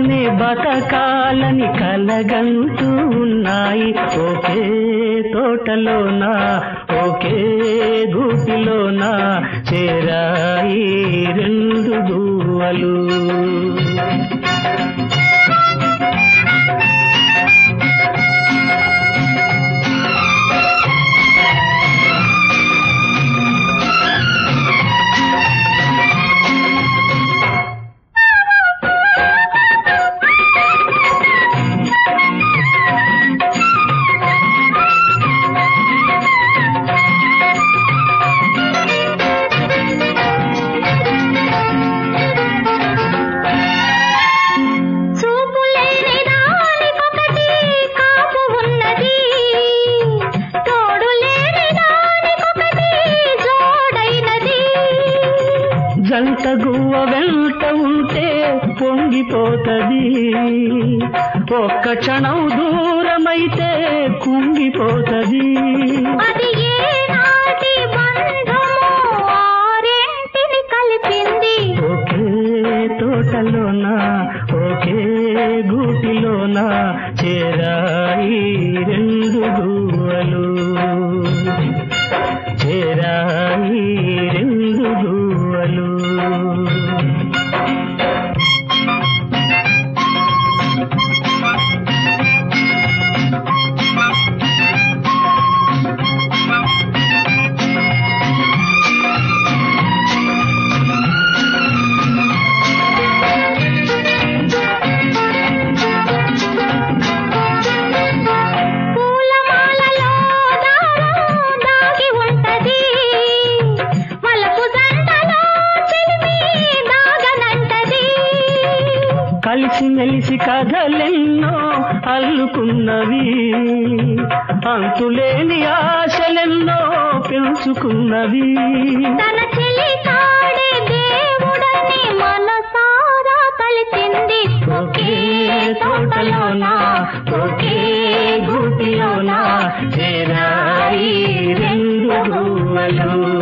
నీతోనే బతకాలని కలగంటూ ఉన్నాయి ఒకే తోటలోనా ఒకే గూటిలోనా చేరాయి రెండు గువ్వలు చూపులేని దానికొకటి కాపు ఉన్నది తోడు లేని దానికొకటి జోడైనది జంట గువ్వ వెంట ఉంటే పొంగిపోతది ఒక్క క్షణం దూరమైతే కుంగిపోతది అది ఏనాటి బంధమో ఆరెంటిని కలిపింది ఒకే తోటలోన ఒకే గూటిలోన చేరాయి రెండు గువ్వలు చేరాయి రెండు గువ్వలు పూలమాలలో దారం దాగి ఉంటది మలపు జంటలో చెలిమి దాగనంటది కలిసి మెలిసి కథలెన్నో అల్లుకున్నవి అంతులేని ఆశలెన్నో పెంచుకున్నవి తన చెలి కాడే దేవుడని మనసారా కలిసింది ఒకే తోటలోన ఒకే గూటిలోన చేరాయి రెండు గువ్వలు